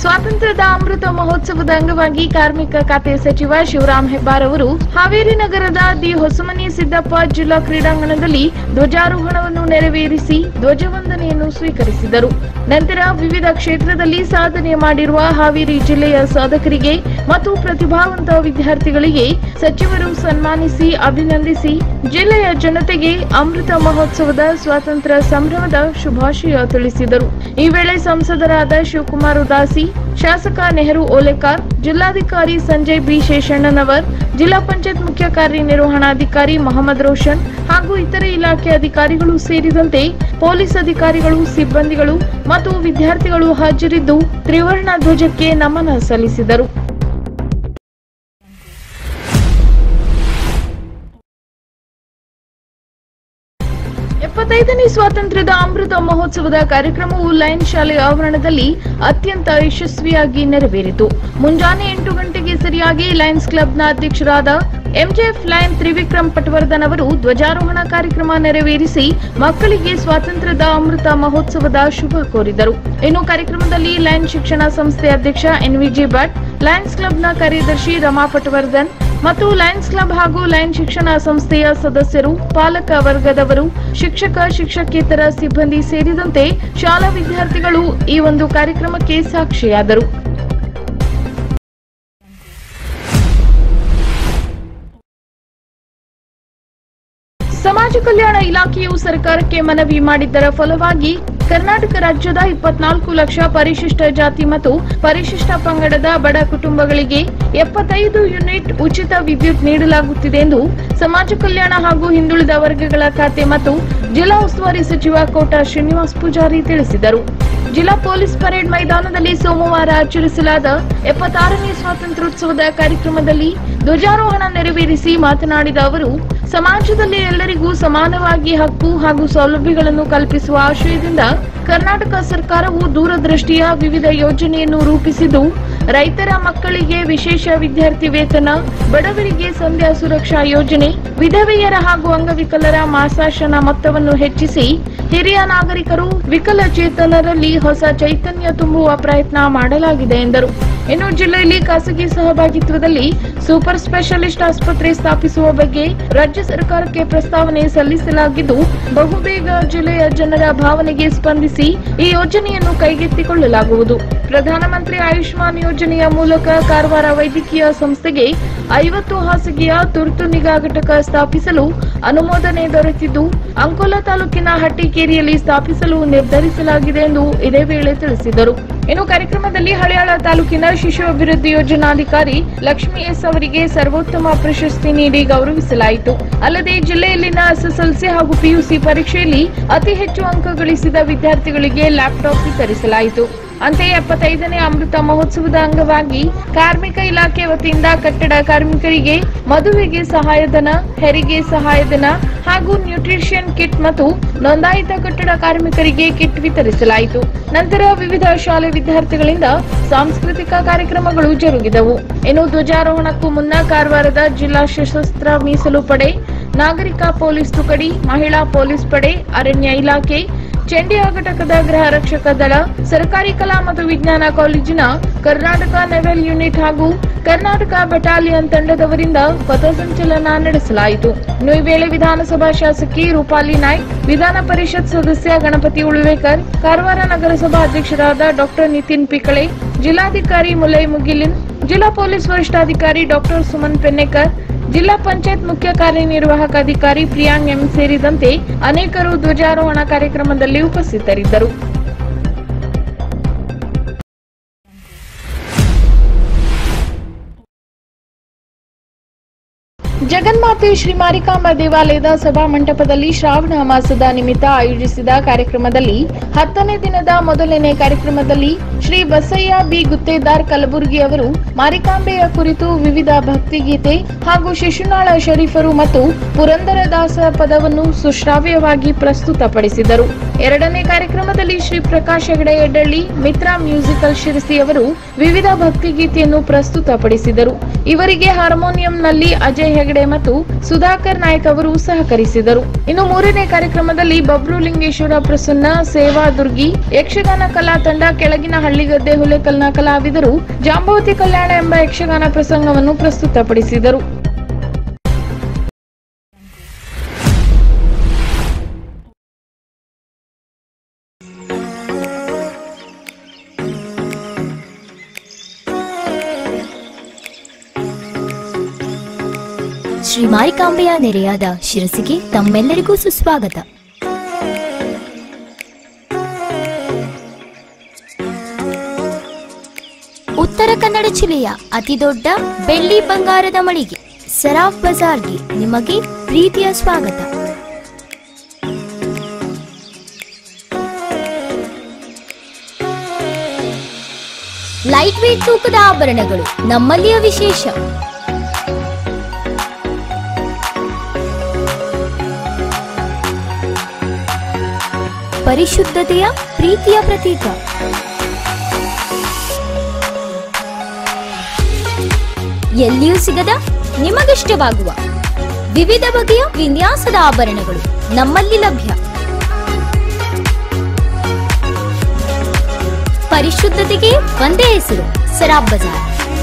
ಸ್ವಾತಂತ್ರ್ಯದ ಅಮೃತ ಮಹೋತ್ಸವದ ಅಂಗವಾಗಿ ಕಾರ್ಮಿಕ ಖಾತೆ ಸಚಿವ ಶಿವರಾಂ ಹೆಬ್ಬಾರ್ ಅವರು ಹಾವೇರಿ ನಗರದ ದಿ ಹೊಸಮನಿ ಸಿದ್ದಪ್ಪ ಜಿಲ್ಲಾ ಕ್ರೀಡಾಂಗಣದಲ್ಲಿ ಧ್ವಜಾರೋಹಣವನ್ನು ನೆರವೇರಿಸಿ ಧ್ವಜವಂದನೆಯನ್ನು ಸ್ವೀಕರಿಸಿದರು ನಂತರ ವಿವಿಧ ಕ್ಷೇತ್ರದಲ್ಲಿ ಸಾಧನೆ ಮಾಡಿರುವ ಹಾವೇರಿ ಜಿಲ್ಲೆಯ ಸಾಧಕರಿಗೆ ಮತ್ತು ಪ್ರತಿಭಾವಂತ ವಿದ್ಯಾರ್ಥಿಗಳಿಗೆ ಸಚಿವರು ಸನ್ಮಾನಿಸಿ ಅಭಿನಂದಿಸಿ ಜಿಲ್ಲೆಯ ಜನತೆಗೆ ಅಮೃತ ಮಹೋತ್ಸವದ ಸ್ವಾತಂತ್ರ್ಯ ಸಂಭ್ರಮದ ಶುಭಾಶಯ ತಿಳಿಸಿದರು ಈ ವೇಳೆ ಸಂಸದರಾದ ಶಿವಕುಮಾರ್ ಉದಾಸಿ ಶಾಸಕ ನೆಹರು ಓಲೆಕಾರ್ ಜಿಲ್ಲಾಧಿಕಾರಿ ಸಂಜಯ್ ಬಿ ಶೇಷಣ್ಣನವರ್ ಜಿಲ್ಲಾ ಪಂಚಾಯತ್ ಮುಖ್ಯ ಕಾರ್ಯನಿರ್ವಹಣಾಧಿಕಾರಿ ಮೊಹಮ್ಮದ್ ರೋಷನ್ ಹಾಗೂ ಇತರೆ ಇಲಾಖೆ ಅಧಿಕಾರಿಗಳು ಸೇರಿದಂತೆ ಪೊಲೀಸ್ ಅಧಿಕಾರಿಗಳು ಸಿಬ್ಬಂದಿಗಳು ಮತ್ತು ವಿದ್ಯಾರ್ಥಿಗಳು ಹಾಜರಿದ್ದು ತ್ರಿವರ್ಣ ಧ್ವಜಕ್ಕೆ ನಮನ ಸಲ್ಲಿಸಿದರು ಎಪ್ಪತ್ತೈದನೇ ಸ್ವಾತಂತ್ರ್ಯದ ಅಮೃತ ಮಹೋತ್ಸವದ ಕಾರ್ಯಕ್ರಮವು ಲಯನ್ ಶಾಲೆಯ ಆವರಣದಲ್ಲಿ ಅತ್ಯಂತ ಯಶಸ್ವಿಯಾಗಿ ನೆರವೇರಿತು ಮುಂಜಾನೆ ಎಂಟು ಗಂಟೆಗೆ ಸರಿಯಾಗಿ ಲಯನ್ಸ್ ಕ್ಲಬ್ನ ಅಧ್ಯಕ್ಷರಾದ ಎಂಜೆಎಫ್ ಲಯನ್ ತ್ರಿವಿಕ್ರಮ್ ಪಟವರ್ಧನ್ ಅವರು ಧ್ವಜಾರೋಹಣ ಕಾರ್ಯಕ್ರಮ ನೆರವೇರಿಸಿ ಮಕ್ಕಳಿಗೆ ಸ್ವಾತಂತ್ರ್ಯದ ಅಮೃತ ಮಹೋತ್ಸವದ ಶುಭ ಕೋರಿದರು ಇನ್ನು ಕಾರ್ಯಕ್ರಮದಲ್ಲಿ ಲಯನ್ ಶಿಕ್ಷಣ ಸಂಸ್ಥೆ ಅಧ್ಯಕ್ಷ ಎನ್ವಿಜಿ ಭಟ್ ಲಯನ್ಸ್ ಕ್ಲಬ್ನ ಕಾರ್ಯದರ್ಶಿ ರಮಾ ಪಟವರ್ಧನ್ ಮತ್ತು ಲಯನ್ಸ್ ಕ್ಲಬ್ ಹಾಗೂ ಲಯನ್ ಶಿಕ್ಷಣ ಸಂಸ್ಥೆಯ ಸದಸ್ಯರು ಪಾಲಕ ವರ್ಗದವರು ಶಿಕ್ಷಕ ಶಿಕ್ಷಕೇತರ ಸಿಬ್ಬಂದಿ ಸೇರಿದಂತೆ ಶಾಲಾ ವಿದ್ಯಾರ್ಥಿಗಳು ಈ ಒಂದು ಕಾರ್ಯಕ್ರಮಕ್ಕೆ ಸಾಕ್ಷಿಯಾದರು ಸಮಾಜ ಕಲ್ಯಾಣ ಇಲಾಖೆಯು ಸರ್ಕಾರಕ್ಕೆ ಮನವಿ ಮಾಡಿದ್ದರ ಫಲವಾಗಿ ಕರ್ನಾಟಕ ರಾಜ್ಯದ ಇಪ್ಪತ್ನಾಲ್ಕು ಲಕ್ಷ ಪರಿಶಿಷ್ಟ ಜಾತಿ ಮತ್ತು ಪರಿಶಿಷ್ಟ ಪಂಗಡದ ಬಡ ಕುಟುಂಬಗಳಿಗೆ ಎಪ್ಪತ್ತೈದು ಯೂನಿಟ್ ಉಚಿತ ವಿದ್ಯುತ್ ನೀಡಲಾಗುತ್ತಿದೆ ಎಂದು ಸಮಾಜ ಕಲ್ಯಾಣ ಹಾಗೂ ಹಿಂದುಳಿದ ವರ್ಗಗಳ ಖಾತೆ ಮತ್ತು ಜಿಲ್ಲಾ ಉಸ್ತುವಾರಿ ಸಚಿವ ಕೋಟ ಶ್ರೀನಿವಾಸ್ ಪೂಜಾರಿ ತಿಳಿಸಿದರು ಜಿಲ್ಲಾ ಪೊಲೀಸ್ ಪರೇಡ್ ಮೈದಾನದಲ್ಲಿ ಸೋಮವಾರ ಆಚರಿಸಲಾದ ಎಪ್ಪತ್ತಾರನೇ ಸ್ವಾತಂತ್ರ್ಯೋತ್ಸವದ ಕಾರ್ಯಕ್ರಮದಲ್ಲಿ ಧ್ವಜಾರೋಹಣ ನೆರವೇರಿಸಿ ಮಾತನಾಡಿದ ಅವರು ಸಮಾಜದಲ್ಲಿ ಎಲ್ಲರಿಗೂ ಸಮಾನವಾಗಿ ಹಕ್ಕು ಹಾಗೂ ಸೌಲಭ್ಯಗಳನ್ನು ಕಲ್ಪಿಸುವ ಆಶಯದಿಂದ ಕರ್ನಾಟಕ ಸರ್ಕಾರವು ದೂರದೃಷ್ಟಿಯ ವಿವಿಧ ಯೋಜನೆಯನ್ನು ರೂಪಿಸಿದ್ದು ರೈತರ ಮಕ್ಕಳಿಗೆ ವಿಶೇಷ ವಿದ್ಯಾರ್ಥಿ ವೇತನ ಬಡವರಿಗೆ ಸಂಧ್ಯಾ ಸುರಕ್ಷಾ ಯೋಜನೆ ವಿಧವೆಯರ ಹಾಗೂ ಅಂಗವಿಕಲರ ಮಾಸಾಶನ ಮೊತ್ತವನ್ನು ಹೆಚ್ಚಿಸಿ ಹಿರಿಯ ನಾಗರಿಕರು ವಿಕಲಚೇತನರಲ್ಲಿ ಹೊಸ ಚೈತನ್ಯ ತುಂಬುವ ಪ್ರಯತ್ನ ಮಾಡಲಾಗಿದೆ ಎಂದರು ಇನ್ನು ಜಿಲ್ಲೆಯಲ್ಲಿ ಖಾಸಗಿ ಸಹಭಾಗಿತ್ವದಲ್ಲಿ ಸೂಪರ್ ಸ್ಪೆಷಲಿಸ್ಟ್ ಆಸ್ಪತ್ರೆ ಸ್ಥಾಪಿಸುವ ಬಗ್ಗೆ ರಾಜ್ಯ ಸರ್ಕಾರಕ್ಕೆ ಪ್ರಸ್ತಾವನೆ ಸಲ್ಲಿಸಲಾಗಿದ್ದು ಬಹುಬೇಗ ಜಿಲ್ಲೆಯ ಜನರ ಭಾವನೆಗೆ ಸ್ಪಂದಿಸಿ ಈ ಯೋಜನೆಯನ್ನು ಕೈಗೆತ್ತಿಕೊಳ್ಳಲಾಗುವುದು ಪ್ರಧಾನಮಂತ್ರಿ ಆಯುಷ್ಮಾನ್ ಯೋಜನೆಯ ಮೂಲಕ ಕಾರವಾರ ವೈದ್ಯಕೀಯ ಸಂಸ್ಥೆಗೆ ಐವತ್ತು ಹಾಸಿಗೆಯ ತುರ್ತು ನಿಗಾ ಘಟಕ ಸ್ಥಾಪಿಸಲು ಅನುಮೋದನೆ ದೊರೆತಿದ್ದು ಅಂಕೋಲಾ ತಾಲೂಕಿನ ಹಟ್ಟಿಕೇರಿಯಲ್ಲಿ ಸ್ಥಾಪಿಸಲು ನಿರ್ಧರಿಸಲಾಗಿದೆ ಎಂದು ಇದೇ ವೇಳೆ ತಿಳಿಸಿದರು ಇನ್ನು ಕಾರ್ಯಕ್ರಮದಲ್ಲಿ ಹಳಿಯಾಳ ತಾಲೂಕಿನ ಶಿಶು ಅಭಿವೃದ್ಧಿ ಯೋಜನಾಧಿಕಾರಿ ಲಕ್ಷ್ಮಿ ಎಸ್ ಅವರಿಗೆ ಸರ್ವೋತ್ತಮ ಪ್ರಶಸ್ತಿ ನೀಡಿ ಗೌರವಿಸಲಾಯಿತು ಅಲ್ಲದೆ ಜಿಲ್ಲೆಯಲ್ಲಿನ ಎಸ್ಎಸ್ಎಲ್ಸಿ ಹಾಗೂ ಪಿಯುಸಿ ಪರೀಕ್ಷೆಯಲ್ಲಿ ಅತಿ ಹೆಚ್ಚು ಅಂಕ ಗಳಿಸಿದ ವಿದ್ಯಾರ್ಥಿಗಳಿಗೆ ಲ್ಯಾಪ್ಟಾಪ್ ವಿತರಿಸಲಾಯಿತು ಅಂತೆಯೇ ಎಪ್ಪತ್ತೈದನೇ ಅಮೃತ ಮಹೋತ್ಸವದ ಅಂಗವಾಗಿ ಕಾರ್ಮಿಕ ಇಲಾಖೆ ವತಿಯಿಂದ ಕಟ್ಟಡ ಕಾರ್ಮಿಕರಿಗೆ ಮದುವೆಗೆ ಸಹಾಯಧನ ಹೆರಿಗೆ ಸಹಾಯಧನ ಹಾಗೂ ನ್ಯೂಟ್ರಿಷನ್ ಕಿಟ್ ಮತ್ತು ನೋಂದಾಯಿತ ಕಟ್ಟಡ ಕಾರ್ಮಿಕರಿಗೆ ಕಿಟ್ ವಿತರಿಸಲಾಯಿತು ನಂತರ ವಿವಿಧ ಶಾಲೆ ವಿದ್ಯಾರ್ಥಿಗಳಿಂದ ಸಾಂಸ್ಕೃತಿಕ ಕಾರ್ಯಕ್ರಮಗಳು ಜರುಗಿದವು ಇನ್ನು ಧ್ವಜಾರೋಹಣಕ್ಕೂ ಮುನ್ನ ಕಾರವಾರದ ಜಿಲ್ಲಾ ಸಶಸ್ತ್ರ ಮೀಸಲು ಪಡೆ ನಾಗರಿಕ ಪೊಲೀಸ್ ತುಕಡಿ ಮಹಿಳಾ ಪೊಲೀಸ್ ಪಡೆ ಅರಣ್ಯ ಇಲಾಖೆ ಚಂಡಿಯಾ ಘಟಕದ ಗೃಹ ರಕ್ಷಕ ದಳ ಸರ್ಕಾರಿ ಕಲಾ ಮತ್ತು ವಿಜ್ಞಾನ ಕಾಲೇಜಿನ ಕರ್ನಾಟಕ ನೆವೆಲ್ ಯೂನಿಟ್ ಹಾಗೂ ಕರ್ನಾಟಕ ಬೆಟಾಲಿಯನ್ ತಂಡದವರಿಂದ ಪಥಸಂಚಲನ ನಡೆಸಲಾಯಿತು ಇನ್ನು ಈ ವೇಳೆ ವಿಧಾನಸಭಾ ಶಾಸಕಿ ರೂಪಾಲಿ ನಾಯ್ಕ್ ವಿಧಾನ ಪರಿಷತ್ ಸದಸ್ಯ ಗಣಪತಿ ಉಳ್ವೇಕರ್ ಕಾರವಾರ ನಗರಸಭಾ ಅಧ್ಯಕ್ಷರಾದ ಡಾಕ್ಟರ್ ನಿತಿನ್ ಪಿಕಳೆ ಜಿಲ್ಲಾಧಿಕಾರಿ ಮುಲೈ ಮುಗಿಲಿನ್ ಜಿಲ್ಲಾ ಪೊಲೀಸ್ ವರಿಷ್ಠಾಧಿಕಾರಿ ಡಾಕ್ಟರ್ ಸುಮನ್ ಪೆನ್ನೇಕರ್ ಜಿಲ್ಲಾ ಪಂಚಾಯತ್ ಮುಖ್ಯ ಕಾರ್ಯನಿರ್ವಾಹಕ ಅಧಿಕಾರಿ ಪ್ರಿಯಾಂಗ್ ಎಂ ಸೇರಿದಂತೆ ಅನೇಕರು ಧ್ವಜಾರೋಹಣ ಕಾರ್ಯಕ್ರಮದಲ್ಲಿ ಉಪಸ್ಥಿತರಿದ್ದರು ಜಗನ್ಮಾತೆ ಶ್ರೀ ಮಾರಿಕಾಂಬ ದೇವಾಲಯದ ಸಭಾ ಮಂಟಪದಲ್ಲಿ ಶ್ರಾವಣ ಮಾಸದ ನಿಮಿತ್ತ ಆಯೋಜಿಸಿದ ಕಾರ್ಯಕ್ರಮದಲ್ಲಿ ಹತ್ತನೇ ದಿನದ ಮೊದಲನೇ ಕಾರ್ಯಕ್ರಮದಲ್ಲಿ ಶ್ರೀ ಬಸಯ್ಯ ಬಿ ಗುತ್ತೇದಾರ್ ಕಲಬುರ್ಗಿ ಅವರು ಮಾರಿಕಾಂಬೆಯ ಕುರಿತು ವಿವಿಧ ಭಕ್ತಿಗೀತೆ ಹಾಗೂ ಶಿಶುನಾಳ ಶರೀಫರು ಮತ್ತು ಪುರಂದರದಾಸ ಪದವನ್ನು ಸುಶ್ರಾವ್ಯವಾಗಿ ಪ್ರಸ್ತುತಪಡಿಸಿದರು ಎರಡನೇ ಕಾರ್ಯಕ್ರಮದಲ್ಲಿ ಶ್ರೀ ಪ್ರಕಾಶ್ ಹೆಗಡೆ ಎಡ್ಡಳ್ಳಿ ಮಿತ್ರ ಮ್ಯೂಸಿಕಲ್ ಶಿರಸಿ ಅವರು ವಿವಿಧ ಭಕ್ತಿಗೀತೆಯನ್ನು ಪ್ರಸ್ತುತಪಡಿಸಿದರು ಇವರಿಗೆ ಹಾರ್ಮೋನಿಯಂನಲ್ಲಿ ಅಜಯ್ ಹೆಗಡೆ ಹೆಗಡೆ ಮತ್ತು ಸುಧಾಕರ್ ನಾಯ್ಕ್ ಅವರು ಸಹಕರಿಸಿದರು ಇನ್ನು ಮೂರನೇ ಕಾರ್ಯಕ್ರಮದಲ್ಲಿ ಬಬ್ರು ಲಿಂಗೇಶ್ವರ ಪ್ರಸನ್ನ ಸೇವಾ ದುರ್ಗಿ ಯಕ್ಷಗಾನ ಕಲಾ ತಂಡ ಕೆಳಗಿನ ಹಳ್ಳಿಗದ್ದೆ ಹುಲೆಕಲ್ನ ಕಲಾವಿದರು ಜಾಂಬವತಿ ಕಲ್ಯಾಣ ಎಂಬ ಯಕ್ಷಗಾನ ಪ್ರಸಂಗವನ್ನು ಪ್ರಸ್ತುತಪಡಿಸಿದರು ಶ್ರೀ ಮಾರಿಕಾಂಬೆಯ ನೆರೆಯಾದ ಶಿರಸಿಗೆ ತಮ್ಮೆಲ್ಲರಿಗೂ ಸುಸ್ವಾಗತ ಉತ್ತರ ಕನ್ನಡ ಜಿಲ್ಲೆಯ ಅತಿದೊಡ್ಡ ಬೆಳ್ಳಿ ಬಂಗಾರದ ಮಳಿಗೆ ಸರಾಫ್ ಬಜಾರ್ಗೆ ನಿಮಗೆ ಪ್ರೀತಿಯ ಸ್ವಾಗತ ಲೈಟ್ ವೇಟ್ ತೂಕದ ಆಭರಣಗಳು ನಮ್ಮಲ್ಲಿಯ ವಿಶೇಷ ಪರಿಶುದ್ಧತೆಯ ಪ್ರೀತಿಯ ಪ್ರತೀಕ ಎಲ್ಲಿಯೂ ಸಿಗದ ನಿಮಗಿಷ್ಟವಾಗುವ ವಿವಿಧ ಬಗೆಯ ವಿನ್ಯಾಸದ ಆಭರಣಗಳು ನಮ್ಮಲ್ಲಿ ಲಭ್ಯ ಪರಿಶುದ್ಧತೆಗೆ ಒಂದೇ ಹೆಸರು ಸರಾಬ್ ಬಜಾರ್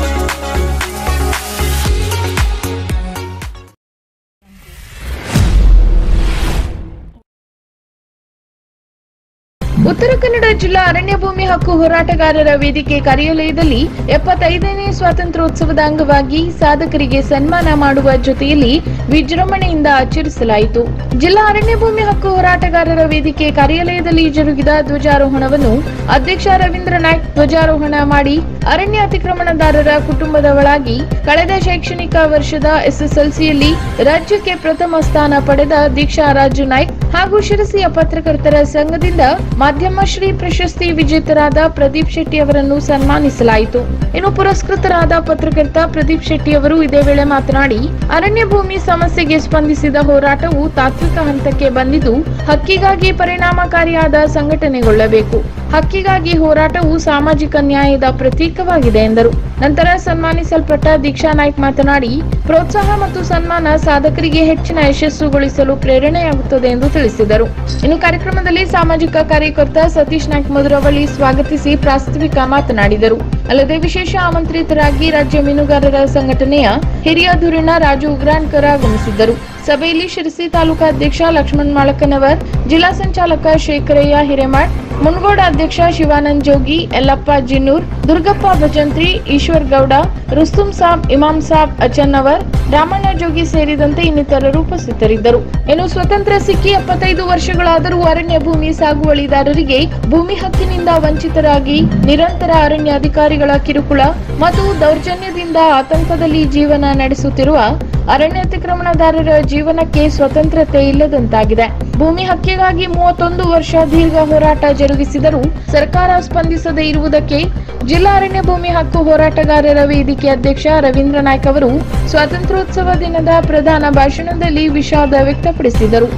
ಉತ್ತರ ಕನ್ನಡ ಜಿಲ್ಲಾ ಅರಣ್ಯ ಭೂಮಿ ಹಕ್ಕು ಹೋರಾಟಗಾರರ ವೇದಿಕೆ ಕಾರ್ಯಾಲಯದಲ್ಲಿ ಎಪ್ಪತ್ತೈದನೇ ಸ್ವಾತಂತ್ರ್ಯೋತ್ಸವದ ಅಂಗವಾಗಿ ಸಾಧಕರಿಗೆ ಸನ್ಮಾನ ಮಾಡುವ ಜೊತೆಯಲ್ಲಿ ವಿಜೃಂಭಣೆಯಿಂದ ಆಚರಿಸಲಾಯಿತು ಜಿಲ್ಲಾ ಅರಣ್ಯ ಭೂಮಿ ಹಕ್ಕು ಹೋರಾಟಗಾರರ ವೇದಿಕೆ ಕಾರ್ಯಾಲಯದಲ್ಲಿ ಜರುಗಿದ ಧ್ವಜಾರೋಹಣವನ್ನು ಅಧ್ಯಕ್ಷ ರವೀಂದ್ರ ನಾಯ್ಕ್ ಧ್ವಜಾರೋಹಣ ಮಾಡಿ ಅರಣ್ಯ ಅತಿಕ್ರಮಣದಾರರ ಕುಟುಂಬದವಳಾಗಿ ಕಳೆದ ಶೈಕ್ಷಣಿಕ ವರ್ಷದ ಎಸ್ಎಸ್ಎಲ್ಸಿಯಲ್ಲಿ ರಾಜ್ಯಕ್ಕೆ ಪ್ರಥಮ ಸ್ಥಾನ ಪಡೆದ ದೀಕ್ಷಾ ರಾಜು ನಾಯ್ಕ್ ಹಾಗೂ ಶಿರಸಿಯ ಪತ್ರಕರ್ತರ ಸಂಘದಿಂದ ಮಾಧ್ಯಮ ಶ್ರೀ ಪ್ರಶಸ್ತಿ ವಿಜೇತರಾದ ಪ್ರದೀಪ್ ಶೆಟ್ಟಿ ಅವರನ್ನು ಸನ್ಮಾನಿಸಲಾಯಿತು ಇನ್ನು ಪುರಸ್ಕೃತರಾದ ಪತ್ರಕರ್ತ ಪ್ರದೀಪ್ ಶೆಟ್ಟಿ ಅವರು ಇದೇ ವೇಳೆ ಮಾತನಾಡಿ ಅರಣ್ಯ ಭೂಮಿ ಸಮಸ್ಯೆಗೆ ಸ್ಪಂದಿಸಿದ ಹೋರಾಟವು ತಾತ್ವಿಕ ಹಂತಕ್ಕೆ ಬಂದಿದ್ದು ಹಕ್ಕಿಗಾಗಿ ಪರಿಣಾಮಕಾರಿಯಾದ ಸಂಘಟನೆಗೊಳ್ಳಬೇಕು ಹಕ್ಕಿಗಾಗಿ ಹೋರಾಟವು ಸಾಮಾಜಿಕ ನ್ಯಾಯದ ಪ್ರತೀಕವಾಗಿದೆ ಎಂದರು ನಂತರ ಸನ್ಮಾನಿಸಲ್ಪಟ್ಟ ದೀಕ್ಷಾ ನಾಯ್ಕ್ ಮಾತನಾಡಿ ಪ್ರೋತ್ಸಾಹ ಮತ್ತು ಸನ್ಮಾನ ಸಾಧಕರಿಗೆ ಹೆಚ್ಚಿನ ಯಶಸ್ಸುಗೊಳಿಸಲು ಪ್ರೇರಣೆಯಾಗುತ್ತದೆ ಎಂದು ತಿಳಿಸಿದರು ಇನ್ನು ಕಾರ್ಯಕ್ರಮದಲ್ಲಿ ಸಾಮಾಜಿಕ ಕಾರ್ಯಕರ್ತ ಸತೀಶ್ ನಾಯ್ಕ್ ಮಧುರವಳ್ಳಿ ಸ್ವಾಗತಿಸಿ ಪ್ರಾಸ್ತಾವಿಕ ಮಾತನಾಡಿದರು ಅಲ್ಲದೆ ವಿಶೇಷ ಆಮಂತ್ರಿತರಾಗಿ ರಾಜ್ಯ ಮೀನುಗಾರರ ಸಂಘಟನೆಯ ಹಿರಿಯ ಧುರೀಣ ರಾಜು ಉಗ್ರಾಣ್ಕರ್ ಆಗಮಿಸಿದ್ದರು ಸಭೆಯಲ್ಲಿ ಶಿರಸಿ ತಾಲೂಕಾ ಅಧ್ಯಕ್ಷ ಲಕ್ಷ್ಮಣ್ ಮಾಳಕನವರ್ ಜಿಲ್ಲಾ ಸಂಚಾಲಕ ಶೇಖರಯ್ಯ ಹಿರೇಮಠ್ ಮುನ್ಗೋಡ ಅಧ್ಯಕ್ಷ ಶಿವಾನಂದ್ ಜೋಗಿ ಯಲ್ಲಪ್ಪ ಜಿನ್ನೂರ್ ದುರ್ಗಪ್ಪ ಭಜಂತ್ರಿ ಈಶ್ವರ್ ಗೌಡ ರುಸ್ತುಂ ಸಾಬ್ ಇಮಾಮ್ ಸಾಬ್ ಅಚನ್ನವರ್ ರಾಮಣ್ಣ ಜೋಗಿ ಸೇರಿದಂತೆ ಇನ್ನಿತರರು ಉಪಸ್ಥಿತರಿದ್ದರು ಇನ್ನು ಸ್ವತಂತ್ರ ಸಿಕ್ಕಿ ಎಪ್ಪತ್ತೈದು ವರ್ಷಗಳಾದರೂ ಅರಣ್ಯ ಭೂಮಿ ಸಾಗುವಳಿದಾರರಿಗೆ ಭೂಮಿ ಹಕ್ಕಿನಿಂದ ವಂಚಿತರಾಗಿ ನಿರಂತರ ಅರಣ್ಯ ಅಧಿಕಾರಿಗಳ ಕಿರುಕುಳ ಮತ್ತು ದೌರ್ಜನ್ಯದಿಂದ ಆತಂಕದಲ್ಲಿ ಜೀವನ ನಡೆಸುತ್ತಿರುವ ಅರಣ್ಯ ಅತಿಕ್ರಮಣದಾರರ ಜೀವನಕ್ಕೆ ಸ್ವತಂತ್ರತೆ ಇಲ್ಲದಂತಾಗಿದೆ ಭೂಮಿ ಹಕ್ಕಿಗಾಗಿ ಮೂವತ್ತೊಂದು ವರ್ಷ ದೀರ್ಘ ಹೋರಾಟ ಜರುಗಿಸಿದರೂ ಸರ್ಕಾರ ಸ್ಪಂದಿಸದೇ ಇರುವುದಕ್ಕೆ ಜಿಲ್ಲಾ ಅರಣ್ಯ ಭೂಮಿ ಹಕ್ಕು ಹೋರಾಟಗಾರರ ವೇದಿಕೆ ಅಧ್ಯಕ್ಷ ರವೀಂದ್ರ ನಾಯ್ಕ್ ಅವರು ಸ್ವಾತಂತ್ರ್ಯೋತ್ಸವ ದಿನದ ಪ್ರಧಾನ ಭಾಷಣದಲ್ಲಿ ವಿಷಾದ ವ್ಯಕ್ತಪಡಿಸಿದರು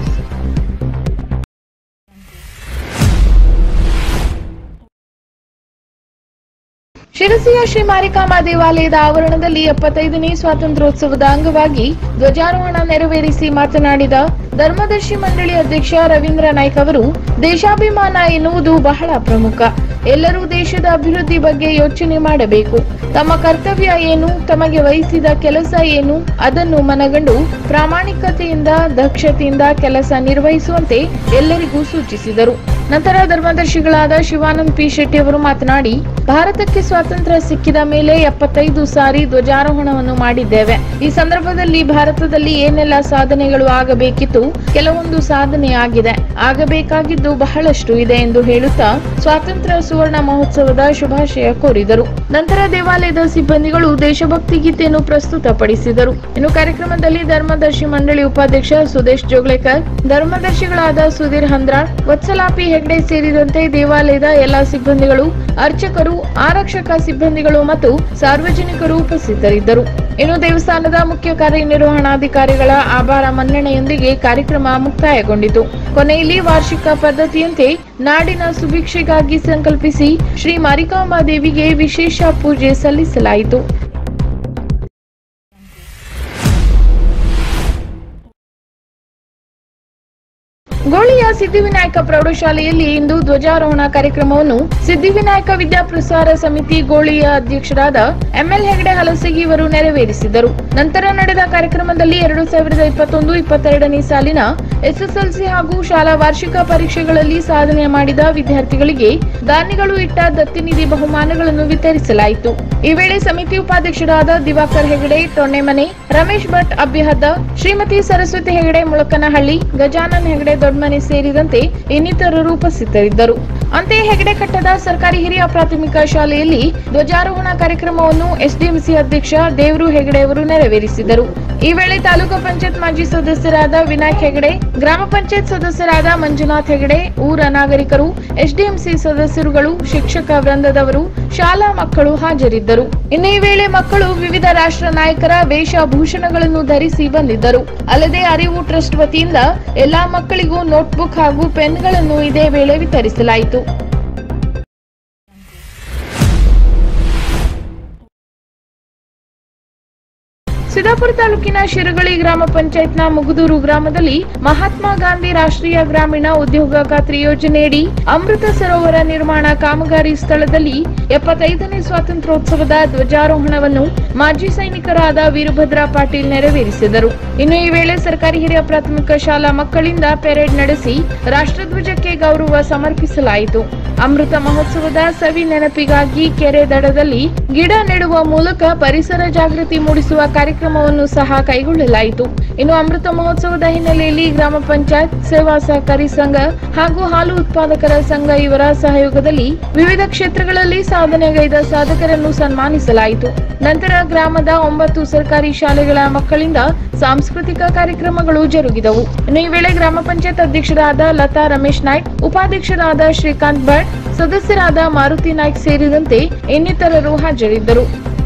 ಶಿರಸಿಯ ಶ್ರೀ ಮಾರಿಕಾಂಬಾ ದೇವಾಲಯದ ಆವರಣದಲ್ಲಿ ಎಪ್ಪತ್ತೈದನೇ ಸ್ವಾತಂತ್ರ್ಯೋತ್ಸವದ ಅಂಗವಾಗಿ ಧ್ವಜಾರೋಹಣ ನೆರವೇರಿಸಿ ಮಾತನಾಡಿದ ಧರ್ಮದರ್ಶಿ ಮಂಡಳಿ ಅಧ್ಯಕ್ಷ ರವೀಂದ್ರ ನಾಯ್ಕ್ ಅವರು ದೇಶಾಭಿಮಾನ ಎನ್ನುವುದು ಬಹಳ ಪ್ರಮುಖ ಎಲ್ಲರೂ ದೇಶದ ಅಭಿವೃದ್ಧಿ ಬಗ್ಗೆ ಯೋಚನೆ ಮಾಡಬೇಕು ತಮ್ಮ ಕರ್ತವ್ಯ ಏನು ತಮಗೆ ವಹಿಸಿದ ಕೆಲಸ ಏನು ಅದನ್ನು ಮನಗಂಡು ಪ್ರಾಮಾಣಿಕತೆಯಿಂದ ದಕ್ಷತೆಯಿಂದ ಕೆಲಸ ನಿರ್ವಹಿಸುವಂತೆ ಎಲ್ಲರಿಗೂ ಸೂಚಿಸಿದರು ನಂತರ ಧರ್ಮದರ್ಶಿಗಳಾದ ಶಿವಾನಂದ್ ಪಿ ಶೆಟ್ಟಿ ಅವರು ಮಾತನಾಡಿ ಭಾರತಕ್ಕೆ ಸ್ವಾತಂತ್ರ್ಯ ಸಿಕ್ಕಿದ ಮೇಲೆ ಎಪ್ಪತ್ತೈದು ಸಾರಿ ಧ್ವಜಾರೋಹಣವನ್ನು ಮಾಡಿದ್ದೇವೆ ಈ ಸಂದರ್ಭದಲ್ಲಿ ಭಾರತದಲ್ಲಿ ಏನೆಲ್ಲ ಸಾಧನೆಗಳು ಆಗಬೇಕಿತ್ತು ಕೆಲವೊಂದು ಸಾಧನೆ ಆಗಿದೆ ಆಗಬೇಕಾಗಿದ್ದು ಬಹಳಷ್ಟು ಇದೆ ಎಂದು ಹೇಳುತ್ತಾ ಸ್ವಾತಂತ್ರ್ಯ ಸುವರ್ಣ ಮಹೋತ್ಸವದ ಶುಭಾಶಯ ಕೋರಿದರು ನಂತರ ದೇವಾಲಯದ ಸಿಬ್ಬಂದಿಗಳು ದೇಶಭಕ್ತಿ ಗೀತೆಯನ್ನು ಪ್ರಸ್ತುತಪಡಿಸಿದರು ಇನ್ನು ಕಾರ್ಯಕ್ರಮದಲ್ಲಿ ಧರ್ಮದರ್ಶಿ ಮಂಡಳಿ ಉಪಾಧ್ಯಕ್ಷ ಸುದೇಶ್ ಜೋಗ್ಲೇಕರ್ ಧರ್ಮದರ್ಶಿಗಳಾದ ಸುಧೀರ್ ಹಂದ್ರಾಳ್ ವತ್ಸಲಾಪಿ ಹೆಗ್ಡೆ ಸೇರಿದಂತೆ ದೇವಾಲಯದ ಎಲ್ಲಾ ಸಿಬ್ಬಂದಿಗಳು ಅರ್ಚಕರು ಆರಕ್ಷಕ ಸಿಬ್ಬಂದಿಗಳು ಮತ್ತು ಸಾರ್ವಜನಿಕರು ಉಪಸ್ಥಿತರಿದ್ದರು ಇನ್ನು ದೇವಸ್ಥಾನದ ಮುಖ್ಯ ಕಾರ್ಯನಿರ್ವಹಣಾಧಿಕಾರಿಗಳ ಆಭಾರ ಮನ್ನಣೆಯೊಂದಿಗೆ ಕಾರ್ಯಕ್ರಮ ಮುಕ್ತಾಯಗೊಂಡಿತು ಕೊನೆಯಲ್ಲಿ ವಾರ್ಷಿಕ ಪದ್ಧತಿಯಂತೆ ನಾಡಿನ ಸುಭಿಕ್ಷೆಗಾಗಿ ಸಂಕಲ್ಪಿಸಿ ಶ್ರೀ ಮಾರಿಕಾಂಬಾ ದೇವಿಗೆ ವಿಶೇಷ ಪೂಜೆ ಸಲ್ಲಿಸಲಾಯಿತು ಸಿದ್ಧಿವಿನಾಯಕ ಪ್ರೌಢಶಾಲೆಯಲ್ಲಿ ಇಂದು ಧ್ವಜಾರೋಹಣ ಕಾರ್ಯಕ್ರಮವನ್ನು ಸಿದ್ಧಿವಿನಾಯಕ ವಿದ್ಯಾಪ್ರಸಾರ ಸಮಿತಿ ಗೋಳಿಯ ಅಧ್ಯಕ್ಷರಾದ ಎಂಎಲ್ ಹೆಗಡೆ ಹಲಸಗಿ ಇವರು ನೆರವೇರಿಸಿದರು ನಂತರ ನಡೆದ ಕಾರ್ಯಕ್ರಮದಲ್ಲಿ ಎರಡು ಸಾವಿರದ ಇಪ್ಪತ್ತೊಂದು ಇಪ್ಪತ್ತೆರಡನೇ ಸಾಲಿನ ಎಸ್ಎಸ್ಎಲ್ಸಿ ಹಾಗೂ ಶಾಲಾ ವಾರ್ಷಿಕ ಪರೀಕ್ಷೆಗಳಲ್ಲಿ ಸಾಧನೆ ಮಾಡಿದ ವಿದ್ಯಾರ್ಥಿಗಳಿಗೆ ದಾನಿಗಳು ಇಟ್ಟ ದತ್ತಿನಿಧಿ ಬಹುಮಾನಗಳನ್ನು ವಿತರಿಸಲಾಯಿತು ಈ ವೇಳೆ ಸಮಿತಿ ಉಪಾಧ್ಯಕ್ಷರಾದ ದಿವಾಕರ್ ಹೆಗಡೆ ಟೊಣ್ಣೆಮನೆ ರಮೇಶ್ ಭಟ್ ಅಬ್ಬಿಹದ್ದ ಶ್ರೀಮತಿ ಸರಸ್ವತಿ ಹೆಗಡೆ ಮುಳಕನಹಳ್ಳಿ ಗಜಾನನ್ ಹೆಗಡೆ ದೊಡ್ಮನೆ ಸೇರಿದಂತೆ ಇನ್ನಿತರರು ಉಪಸ್ಥಿತರಿದ್ದರು ಅಂತೆಯೇ ಹೆಗಡೆ ಕಟ್ಟದ ಸರ್ಕಾರಿ ಹಿರಿಯ ಪ್ರಾಥಮಿಕ ಶಾಲೆಯಲ್ಲಿ ಧ್ವಜಾರೋಹಣ ಕಾರ್ಯಕ್ರಮವನ್ನು ಎಸ್ಡಿಎಂಸಿ ಅಧ್ಯಕ್ಷ ದೇವರು ಹೆಗಡೆ ಅವರು ನೆರವೇರಿಸಿದರು ಈ ವೇಳೆ ತಾಲೂಕು ಪಂಚಾಯತ್ ಮಾಜಿ ಸದಸ್ಯರಾದ ವಿನಾಯಕ್ ಹೆಗಡೆ ಗ್ರಾಮ ಪಂಚಾಯತ್ ಸದಸ್ಯರಾದ ಮಂಜುನಾಥ್ ಹೆಗಡೆ ಊರ ನಾಗರಿಕರು ಎಸ್ಡಿಎಂಸಿ ಸದಸ್ಯರುಗಳು ಶಿಕ್ಷಕ ವೃಂದದವರು ಶಾಲಾ ಮಕ್ಕಳು ಹಾಜರಿದ್ದರು ಇನ್ನು ಈ ವೇಳೆ ಮಕ್ಕಳು ವಿವಿಧ ರಾಷ್ಟ್ರ ನಾಯಕರ ವೇಷಭೂಷಣಗಳನ್ನು ಧರಿಸಿ ಬಂದಿದ್ದರು ಅಲ್ಲದೆ ಅರಿವು ಟ್ರಸ್ಟ್ ವತಿಯಿಂದ ಎಲ್ಲಾ ಮಕ್ಕಳಿಗೂ ನೋಟ್ಬುಕ್ ಹಾಗೂ ಪೆನ್ಗಳನ್ನು ಇದೇ ವೇಳೆ ವಿತರಿಸಲಾಯಿತು ಸಿದ್ದಾಪುರ ತಾಲೂಕಿನ ಶಿರಗಳಿ ಗ್ರಾಮ ಪಂಚಾಯತ್ನ ಮುಗುದೂರು ಗ್ರಾಮದಲ್ಲಿ ಮಹಾತ್ಮ ಗಾಂಧಿ ರಾಷ್ಟ್ರೀಯ ಗ್ರಾಮೀಣ ಉದ್ಯೋಗ ಖಾತ್ರಿ ಯೋಜನೆಯಡಿ ಅಮೃತ ಸರೋವರ ನಿರ್ಮಾಣ ಕಾಮಗಾರಿ ಸ್ಥಳದಲ್ಲಿ ಎಪ್ಪತ್ತೈದನೇ ಸ್ವಾತಂತ್ರ್ಯೋತ್ಸವದ ಧ್ವಜಾರೋಹಣವನ್ನು ಮಾಜಿ ಸೈನಿಕರಾದ ವೀರಭದ್ರ ಪಾಟೀಲ್ ನೆರವೇರಿಸಿದರು ಇನ್ನು ಈ ವೇಳೆ ಸರ್ಕಾರಿ ಹಿರಿಯ ಪ್ರಾಥಮಿಕ ಶಾಲಾ ಮಕ್ಕಳಿಂದ ಪೆರೇಡ್ ನಡೆಸಿ ರಾಷ್ಟ್ರಧ್ವಜಕ್ಕೆ ಗೌರವ ಸಮರ್ಪಿಸಲಾಯಿತು ಅಮೃತ ಮಹೋತ್ಸವದ ಸವಿ ನೆನಪಿಗಾಗಿ ಕೆರೆ ದಡದಲ್ಲಿ ಗಿಡ ನೆಡುವ ಮೂಲಕ ಪರಿಸರ ಜಾಗೃತಿ ಮೂಡಿಸುವ ಕಾರ್ಯಕ್ರಮವನ್ನು ಸಹ ಕೈಗೊಳ್ಳಲಾಯಿತು ಇನ್ನು ಅಮೃತ ಮಹೋತ್ಸವದ ಹಿನ್ನೆಲೆಯಲ್ಲಿ ಗ್ರಾಮ ಪಂಚಾಯತ್ ಸೇವಾ ಸಹಕಾರಿ ಸಂಘ ಹಾಗೂ ಹಾಲು ಉತ್ಪಾದಕರ ಸಂಘ ಇವರ ಸಹಯೋಗದಲ್ಲಿ ವಿವಿಧ ಕ್ಷೇತ್ರಗಳಲ್ಲಿ ಸಾಧನೆಗೈದ ಸಾಧಕರನ್ನು ಸನ್ಮಾನಿಸಲಾಯಿತು ನಂತರ ಗ್ರಾಮದ ಒಂಬತ್ತು ಸರ್ಕಾರಿ ಶಾಲೆಗಳ ಮಕ್ಕಳಿಂದ ಸಾಂಸ್ಕೃತಿಕ ಕಾರ್ಯಕ್ರಮಗಳು ಜರುಗಿದವು ಇನ್ನು ಈ ವೇಳೆ ಗ್ರಾಮ ಪಂಚಾಯತ್ ಅಧ್ಯಕ್ಷರಾದ ಲತಾ ರಮೇಶ್ ನಾಯ್ಕ್ ಉಪಾಧ್ಯಕ್ಷರಾದ ಶ್ರೀಕಾಂತ್ ಭಟ್ ಸದಸ್ಯರಾದ ಮಾರುತಿ ನಾಯ್ಕ್ ಸೇರಿದಂತೆ ಇನ್ನಿತರರು ಹಾಜರಿದ್ದರು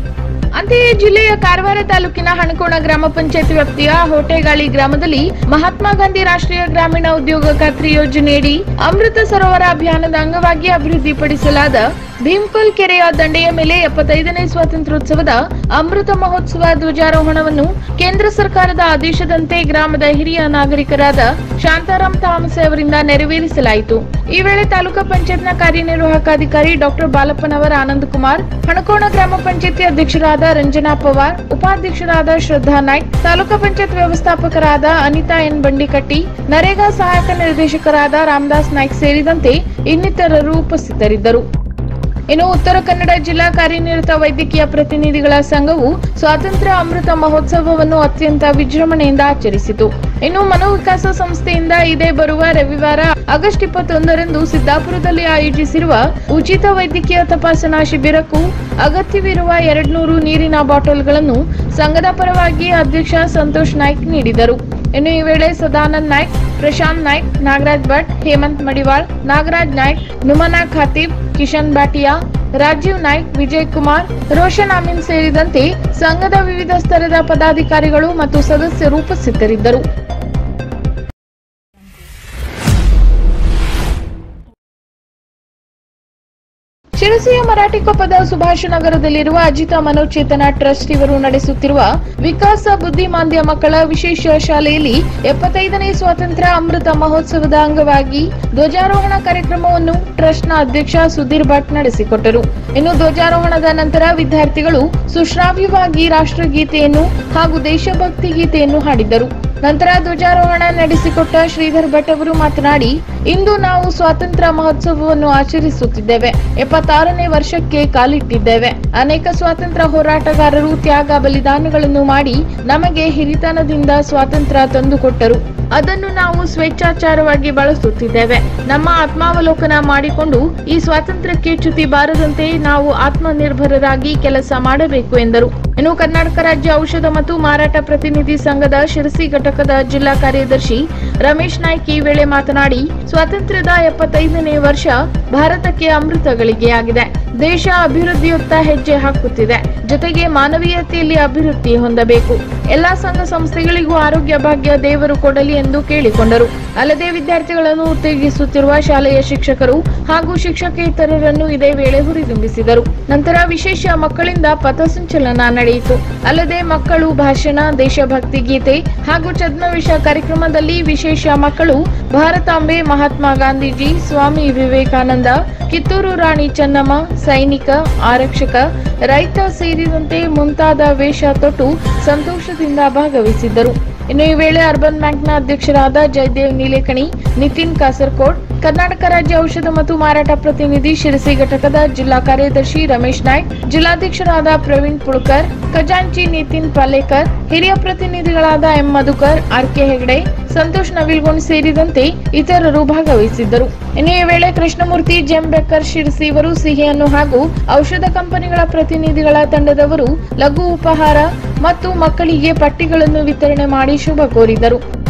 ಅಂತೆಯೇ ಜಿಲ್ಲೆಯ ಕಾರವಾರ ತಾಲೂಕಿನ ಹಣಕೋಣ ಗ್ರಾಮ ಪಂಚಾಯತ್ ವ್ಯಾಪ್ತಿಯ ಹೊಟೆಗಾಳಿ ಗ್ರಾಮದಲ್ಲಿ ಮಹಾತ್ಮ ಗಾಂಧಿ ರಾಷ್ಟ್ರೀಯ ಗ್ರಾಮೀಣ ಉದ್ಯೋಗ ಖಾತ್ರಿ ಯೋಜನೆಯಡಿ ಅಮೃತ ಸರೋವರ ಅಭಿಯಾನದ ಅಂಗವಾಗಿ ಅಭಿವೃದ್ಧಿಪಡಿಸಲಾದ ಭೀಮ್ಕಲ್ ಕೆರೆಯ ದಂಡೆಯ ಮೇಲೆ ಎಪ್ಪತ್ತೈದನೇ ಸ್ವಾತಂತ್ರ್ಯೋತ್ಸವದ ಅಮೃತ ಮಹೋತ್ಸವ ಧ್ವಜಾರೋಹಣವನ್ನು ಕೇಂದ್ರ ಸರ್ಕಾರದ ಆದೇಶದಂತೆ ಗ್ರಾಮದ ಹಿರಿಯ ನಾಗರಿಕರಾದ ಶಾಂತಾರಾಮ್ ತಾಮಸೆ ಅವರಿಂದ ನೆರವೇರಿಸಲಾಯಿತು ಈ ವೇಳೆ ತಾಲೂಕಾ ಪಂಚಾಯತ್ನ ಕಾರ್ಯನಿರ್ವಾಹಕಾಧಿಕಾರಿ ಡಾಕ್ಟರ್ ಬಾಲಪ್ಪನವರ ಆನಂದ್ ಕುಮಾರ್ ಹಣಕೋಣ ಗ್ರಾಮ ಪಂಚಾಯತಿ ಅಧ್ಯಕ್ಷರಾದ ರಂಜನಾ ಪವಾರ್ ಉಪಾಧ್ಯಕ್ಷರಾದ ಶ್ರದ್ಧಾ ನಾಯ್ಕ್ ತಾಲೂಕಾ ಪಂಚಾಯತ್ ವ್ಯವಸ್ಥಾಪಕರಾದ ಅನಿತಾ ಎನ್ ಬಂಡಿಕಟ್ಟಿ ನರೇಗಾ ಸಹಾಯಕ ನಿರ್ದೇಶಕರಾದ ರಾಮದಾಸ್ ನಾಯ್ಕ್ ಸೇರಿದಂತೆ ಇನ್ನಿತರರು ಉಪಸ್ಥಿತರಿದ್ದರು ಇನ್ನು ಉತ್ತರ ಕನ್ನಡ ಜಿಲ್ಲಾ ಕಾರ್ಯನಿರತ ವೈದ್ಯಕೀಯ ಪ್ರತಿನಿಧಿಗಳ ಸಂಘವು ಸ್ವಾತಂತ್ರ್ಯ ಅಮೃತ ಮಹೋತ್ಸವವನ್ನು ಅತ್ಯಂತ ವಿಜೃಂಭಣೆಯಿಂದ ಆಚರಿಸಿತು ಇನ್ನು ಮನೋವಿಕಾಸ ಸಂಸ್ಥೆಯಿಂದ ಇದೇ ಬರುವ ರವಿವಾರ ಆಗಸ್ಟ್ ಇಪ್ಪತ್ತೊಂದರಂದು ಸಿದ್ದಾಪುರದಲ್ಲಿ ಆಯೋಜಿಸಿರುವ ಉಚಿತ ವೈದ್ಯಕೀಯ ತಪಾಸಣಾ ಶಿಬಿರಕ್ಕೂ ಅಗತ್ಯವಿರುವ ಎರಡ್ನೂರು ನೀರಿನ ಬಾಟಲ್ಗಳನ್ನು ಸಂಘದ ಪರವಾಗಿ ಅಧ್ಯಕ್ಷ ಸಂತೋಷ್ ನಾಯ್ಕ್ ನೀಡಿದರು ಇನ್ನು ಈ ವೇಳೆ ಸದಾನಂದ್ ನಾಯ್ಕ್ ಪ್ರಶಾಂತ್ ನಾಯ್ಕ್ ನಾಗರಾಜ್ ಭಟ್ ಹೇಮಂತ್ ಮಡಿವಾಳ್ ನಾಗರಾಜ್ ನಾಯ್ಕ್ ನುಮನಾ ಖಾತಿಬ್ ಕಿಶನ್ ಬಾಟಿಯಾ ರಾಜೀವ್ ನಾಯ್ಕ್ ವಿಜಯ್ ಕುಮಾರ್ ರೋಷನ್ ಅಮೀನ್ ಸೇರಿದಂತೆ ಸಂಘದ ವಿವಿಧ ಸ್ತರದ ಪದಾಧಿಕಾರಿಗಳು ಮತ್ತು ಸದಸ್ಯರು ಉಪಸ್ಥಿತರಿದ್ದರು ಶಿರಸಿಯ ಮರಾಠಿ ಕೊಪ್ಪದ ಸುಭಾಷ್ ನಗರದಲ್ಲಿರುವ ಅಜಿತ ಮನೋಚೇತನ ಟ್ರಸ್ಟ್ ಇವರು ನಡೆಸುತ್ತಿರುವ ವಿಕಾಸ ಬುದ್ಧಿಮಾಂದ್ಯ ಮಕ್ಕಳ ವಿಶೇಷ ಶಾಲೆಯಲ್ಲಿ ಎಪ್ಪತ್ತೈದನೇ ಸ್ವಾತಂತ್ರ್ಯ ಅಮೃತ ಮಹೋತ್ಸವದ ಅಂಗವಾಗಿ ಧ್ವಜಾರೋಹಣ ಕಾರ್ಯಕ್ರಮವನ್ನು ಟ್ರಸ್ಟ್ನ ಅಧ್ಯಕ್ಷ ಸುಧೀರ್ ಭಟ್ ನಡೆಸಿಕೊಟ್ಟರು ಇನ್ನು ಧ್ವಜಾರೋಹಣದ ನಂತರ ವಿದ್ಯಾರ್ಥಿಗಳು ಸುಶ್ರಾವ್ಯವಾಗಿ ರಾಷ್ಟ್ರಗೀತೆಯನ್ನು ಹಾಗೂ ದೇಶಭಕ್ತಿ ಗೀತೆಯನ್ನು ಹಾಡಿದರು ನಂತರ ಧ್ವಜಾರೋಹಣ ನಡೆಸಿಕೊಟ್ಟ ಶ್ರೀಧರ್ ಭಟ್ ಅವರು ಮಾತನಾಡಿ ಇಂದು ನಾವು ಸ್ವಾತಂತ್ರ್ಯ ಮಹೋತ್ಸವವನ್ನು ಆಚರಿಸುತ್ತಿದ್ದೇವೆ ಎಪ್ಪತ್ತಾರನೇ ವರ್ಷಕ್ಕೆ ಕಾಲಿಟ್ಟಿದ್ದೇವೆ ಅನೇಕ ಸ್ವಾತಂತ್ರ್ಯ ಹೋರಾಟಗಾರರು ತ್ಯಾಗ ಬಲಿದಾನಗಳನ್ನು ಮಾಡಿ ನಮಗೆ ಹಿರಿತನದಿಂದ ಸ್ವಾತಂತ್ರ್ಯ ತಂದುಕೊಟ್ಟರು ಅದನ್ನು ನಾವು ಸ್ವೇಚ್ಛಾಚಾರವಾಗಿ ಬಳಸುತ್ತಿದ್ದೇವೆ ನಮ್ಮ ಆತ್ಮಾವಲೋಕನ ಮಾಡಿಕೊಂಡು ಈ ಸ್ವಾತಂತ್ರ್ಯಕ್ಕೆ ಚ್ಯುತಿ ಬಾರದಂತೆ ನಾವು ಆತ್ಮನಿರ್ಭರರಾಗಿ ಕೆಲಸ ಮಾಡಬೇಕು ಎಂದರು ಇನ್ನು ಕರ್ನಾಟಕ ರಾಜ್ಯ ಔಷಧ ಮತ್ತು ಮಾರಾಟ ಪ್ರತಿನಿಧಿ ಸಂಘದ ಶಿರಸಿ ಘಟಕದ ಜಿಲ್ಲಾ ಕಾರ್ಯದರ್ಶಿ ರಮೇಶ್ ನಾಯ್ಕ್ ಈ ವೇಳೆ ಮಾತನಾಡಿ ಸ್ವಾತಂತ್ರ್ಯದ ಎಪ್ಪತ್ತೈದನೇ ವರ್ಷ ಭಾರತಕ್ಕೆ ಅಮೃತ ಗಳಿಗೆಯಾಗಿದೆ ದೇಶ ಅಭಿವೃದ್ಧಿಯತ್ತ ಹೆಜ್ಜೆ ಹಾಕುತ್ತಿದೆ ಜೊತೆಗೆ ಮಾನವೀಯತೆಯಲ್ಲಿ ಅಭಿವೃದ್ಧಿ ಹೊಂದಬೇಕು ಎಲ್ಲಾ ಸಂಘ ಸಂಸ್ಥೆಗಳಿಗೂ ಆರೋಗ್ಯ ಭಾಗ್ಯ ದೇವರು ಕೊಡಲಿ ಎಂದು ಕೇಳಿಕೊಂಡರು ಅಲ್ಲದೆ ವಿದ್ಯಾರ್ಥಿಗಳನ್ನು ಉತ್ತೇಜಿಸುತ್ತಿರುವ ಶಾಲೆಯ ಶಿಕ್ಷಕರು ಹಾಗೂ ಶಿಕ್ಷಕೇತರರನ್ನು ಇದೇ ವೇಳೆ ಹುರಿದುಂಬಿಸಿದರು ನಂತರ ವಿಶೇಷ ಮಕ್ಕಳಿಂದ ಪಥಸಂಚಲನ ನಡೆಯಿತು ಅಲ್ಲದೆ ಮಕ್ಕಳು ಭಾಷಣ ದೇಶಭಕ್ತಿ ಗೀತೆ ಹಾಗೂ ಛದ್ಮವೇಶ ಕಾರ್ಯಕ್ರಮದಲ್ಲಿ ವಿಶೇಷ ಮಕ್ಕಳು ಭಾರತಾಂಬೆ ಮಹಾತ್ಮ ಮಹಾತ್ಮ ಗಾಂಧೀಜಿ ಸ್ವಾಮಿ ವಿವೇಕಾನಂದ ಕಿತ್ತೂರು ರಾಣಿ ಚೆನ್ನಮ್ಮ ಸೈನಿಕ ಆರಕ್ಷಕ ರೈತ ಸೇರಿದಂತೆ ಮುಂತಾದ ವೇಷ ತೊಟ್ಟು ಸಂತೋಷದಿಂದ ಭಾಗವಹಿಸಿದ್ದರು ಇನ್ನು ಈ ವೇಳೆ ಅರ್ಬನ್ ಬ್ಯಾಂಕ್ನ ಅಧ್ಯಕ್ಷರಾದ ಜಯದೇವ್ ನೀಲೇಕಣಿ ನಿತಿನ್ ಕಾಸರಕೋಡ್ ಕರ್ನಾಟಕ ರಾಜ್ಯ ಔಷಧ ಮತ್ತು ಮಾರಾಟ ಪ್ರತಿನಿಧಿ ಶಿರಸಿ ಘಟಕದ ಜಿಲ್ಲಾ ಕಾರ್ಯದರ್ಶಿ ರಮೇಶ್ ನಾಯ್ಕ್ ಜಿಲ್ಲಾಧ್ಯಕ್ಷರಾದ ಪ್ರವೀಣ್ ಪುಳ್ಕರ್ ಖಜಾಂಚಿ ನಿತಿನ್ ಪಾಲೇಕರ್ ಹಿರಿಯ ಪ್ರತಿನಿಧಿಗಳಾದ M Madhukar R K Hegde Santosh Navilgond ಸೇರಿದಂತೆ ಇತರರು ಭಾಗವಹಿಸಿದ್ದರು ಇನ್ನು ಈ ವೇಳೆ ಕೃಷ್ಣಮೂರ್ತಿ ಜೆಂಬೆಕ್ಕರ್ ಶಿರಸಿ ಇವರು ಸಿಹಿಯನ್ನು ಹಾಗೂ ಔಷಧ ಕಂಪನಿಗಳ ಪ್ರತಿನಿಧಿಗಳ ತಂಡದವರು ಲಘು ಉಪಹಾರ ಮತ್ತು ಮಕ್ಕಳಿಗೆ ಪಟ್ಟಿಗಳನ್ನು ವಿತರಣೆ ಮಾಡಿ ಶುಭ ಕೋರಿದರು